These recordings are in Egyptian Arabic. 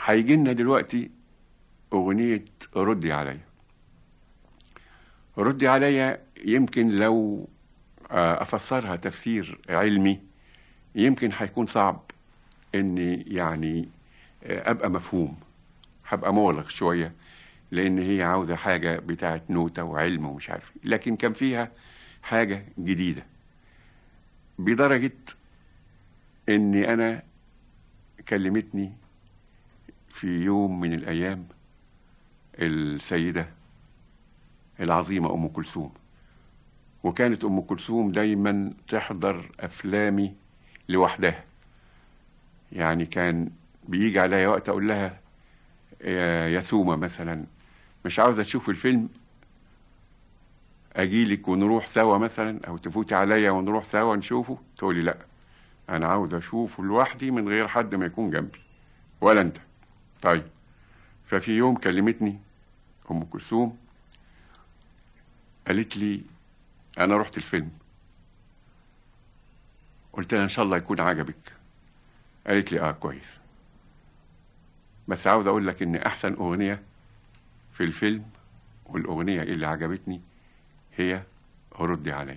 هيجي لنا دلوقتي أغنية ردي عليا ردي عليا يمكن لو آه، أفسرها تفسير علمي يمكن هيكون صعب إني يعني آه، أبقى مفهوم هبقى مغلق شوية لأن هي عاوزة حاجة بتاعت نوتة وعلم ومش عارف إيه. لكن كان فيها حاجة جديدة بدرجة إني أنا كلمتني في يوم من الأيام السيدة العظيمة أم كلثوم وكانت أم كلثوم دايما تحضر أفلامي لوحدها يعني كان بيجي عليا وقت أقول لها يا يا سومة مثلا مش عاوزة تشوف الفيلم أجيلك ونروح سوا مثلا أو تفوتي عليا ونروح سوا نشوفه تقولي لأ أنا عاوز أشوفه لوحدي من غير حد ما يكون جنبي ولا أنت طيب ففي يوم كلمتني أم كلثوم قالت لي أنا رحت الفيلم قلت لها إن شاء الله يكون عجبك قالت لي آه كويس بس عاوز أقول لك إن أحسن أغنية في الفيلم والأغنية اللي عجبتني هي ردي عليا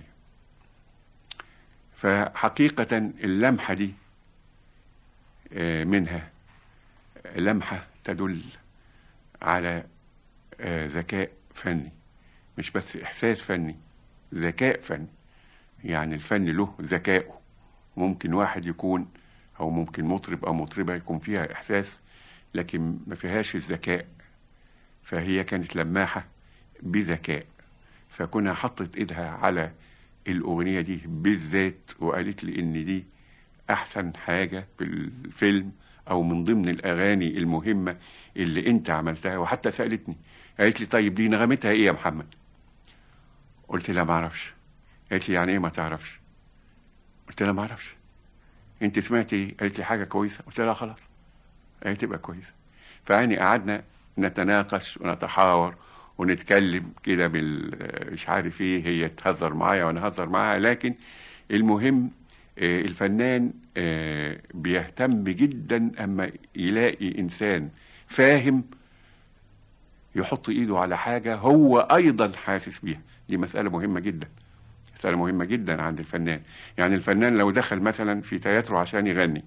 فحقيقة اللمحة دي آه، منها لمحة تدل على آه، ذكاء فني مش بس إحساس فني ذكاء فني يعني الفن له ذكائه ممكن واحد يكون أو ممكن مطرب أو مطربة يكون فيها إحساس لكن ما فيهاش الذكاء فهي كانت لماحة بذكاء فكنا حطت إيدها على الأغنية دي بالذات وقالت لي إن دي أحسن حاجة في الفيلم أو من ضمن الأغاني المهمة اللي أنت عملتها وحتى سألتني قالت لي طيب دي نغمتها إيه يا محمد؟ قلت لها ما أعرفش قالت لي يعني إيه ما تعرفش؟ قلت لها ما أعرفش أنت سمعتي إيه؟ قالت لي حاجة كويسة قلت لها خلاص هي تبقى كويسة فيعني قعدنا نتناقش ونتحاور ونتكلم كده بال مش عارف ايه هي تهزر معايا وانا اهزر معاها لكن المهم آه، الفنان آه، بيهتم جدا اما يلاقي انسان فاهم يحط ايده على حاجة هو ايضا حاسس بيها دي مسألة مهمة جدا مسألة مهمة جدا عند الفنان يعني الفنان لو دخل مثلا في تياترو عشان يغني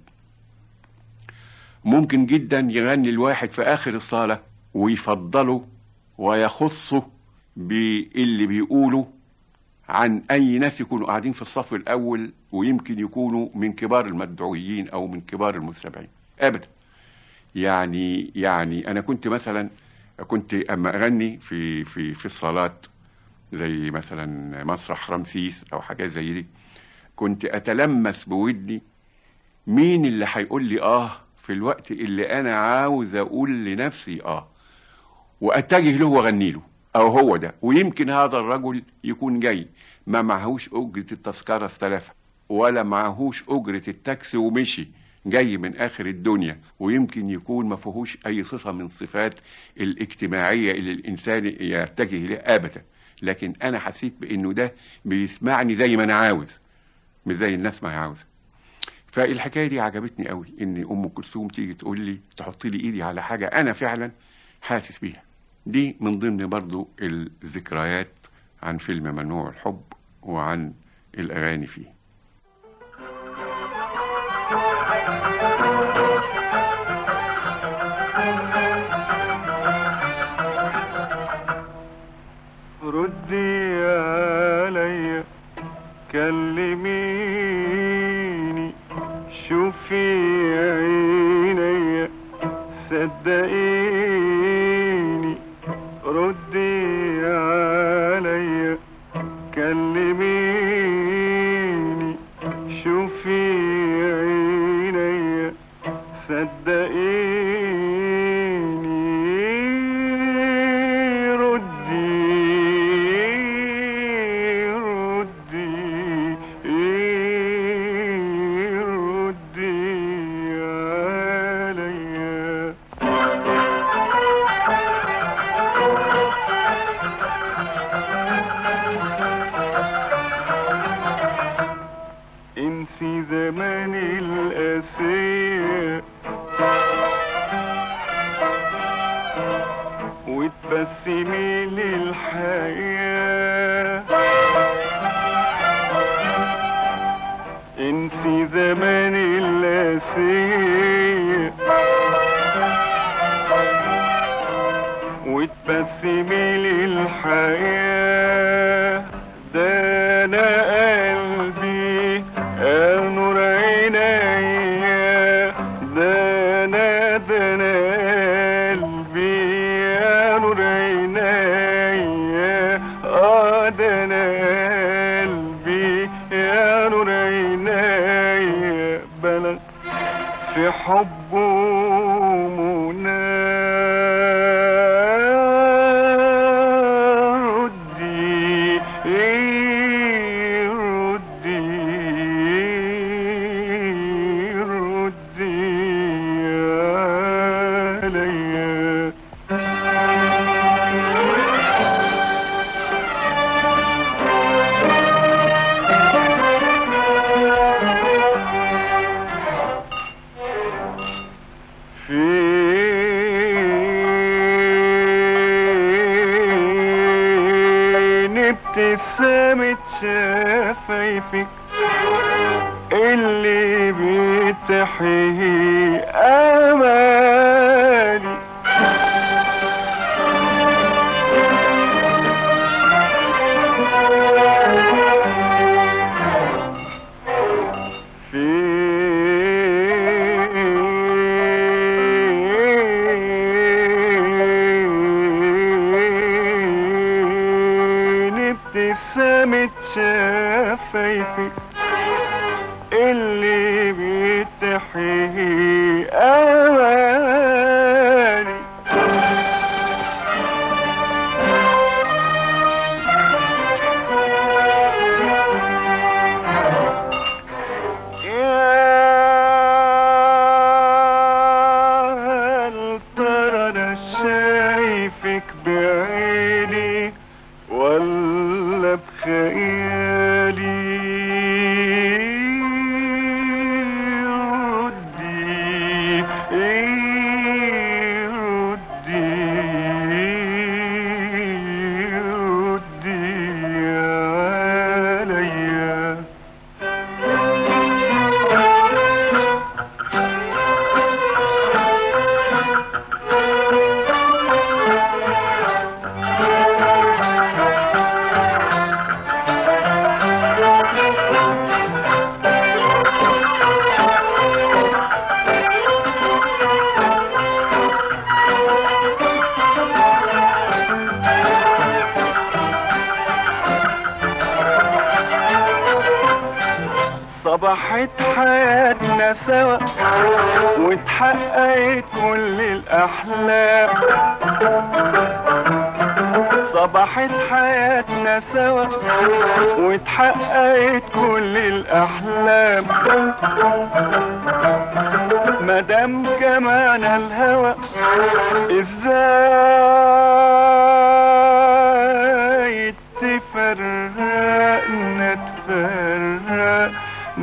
ممكن جدا يغني الواحد في اخر الصالة ويفضله ويخصه باللي بيقوله عن اي ناس يكونوا قاعدين في الصف الاول ويمكن يكونوا من كبار المدعويين او من كبار المستمعين ابدا يعني يعني انا كنت مثلا كنت اما اغني في في في الصالات زي مثلا مسرح رمسيس او حاجات زي دي كنت اتلمس بودني مين اللي هيقول لي اه في الوقت اللي انا عاوز اقول لنفسي اه واتجه له واغني له او هو ده ويمكن هذا الرجل يكون جاي ما معهوش اجره التذكره استلفها ولا معهوش اجره التاكسي ومشي جاي من اخر الدنيا ويمكن يكون ما فيهوش اي صفه من صفات الاجتماعيه اللي الانسان يتجه اليها ابدا لكن انا حسيت بانه ده بيسمعني زي ما انا عاوز مش زي الناس ما هي عاوزه فالحكايه دي عجبتني قوي ان ام كلثوم تيجي تقول لي تحط لي ايدي على حاجه انا فعلا حاسس بيها دي من ضمن برضو الذكريات عن فيلم ممنوع الحب وعن الاغاني فيه ردي عليا كلميني شوفي عينيا صدقيني ردي عليا كلميني شوفي عينيا صدقيني ردي ردي ردي عليا وتبسمي للحياة انسي زمان اللاسية وتبسمي للحياة ده انا قلبي يا نور عينيا ده انا ده انا قلبي يا نور عينيا اه ده انا قلبي يا نور عينيا بلغ في حبه منى ردي ردي ردي عليا فين ابتسامة شفايفك اللي بتحيي امالي فين ابتسامة شفايفك اللي بتحيي امالي يا هل ترى انا شايفك بعيني ولا بخيالي ردي ردي ردي عليا صبحت حياتنا سوا واتحققت كل الأحلام صبحت حياتنا سوا واتحققت كل الأحلام مدام كمان الهوى ازاي تفرقنا تفرقنا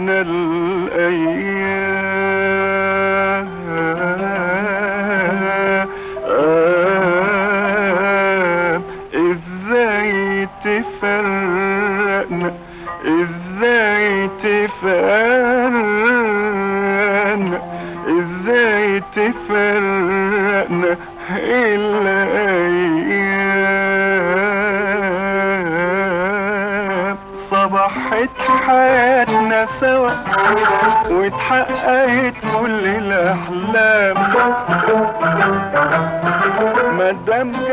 الأيام ازاي تفرقنا ازاي تفرقنا ازاي تفرقنا الايام صبحت حياتنا سوا واتحققت كل الاحلام مادام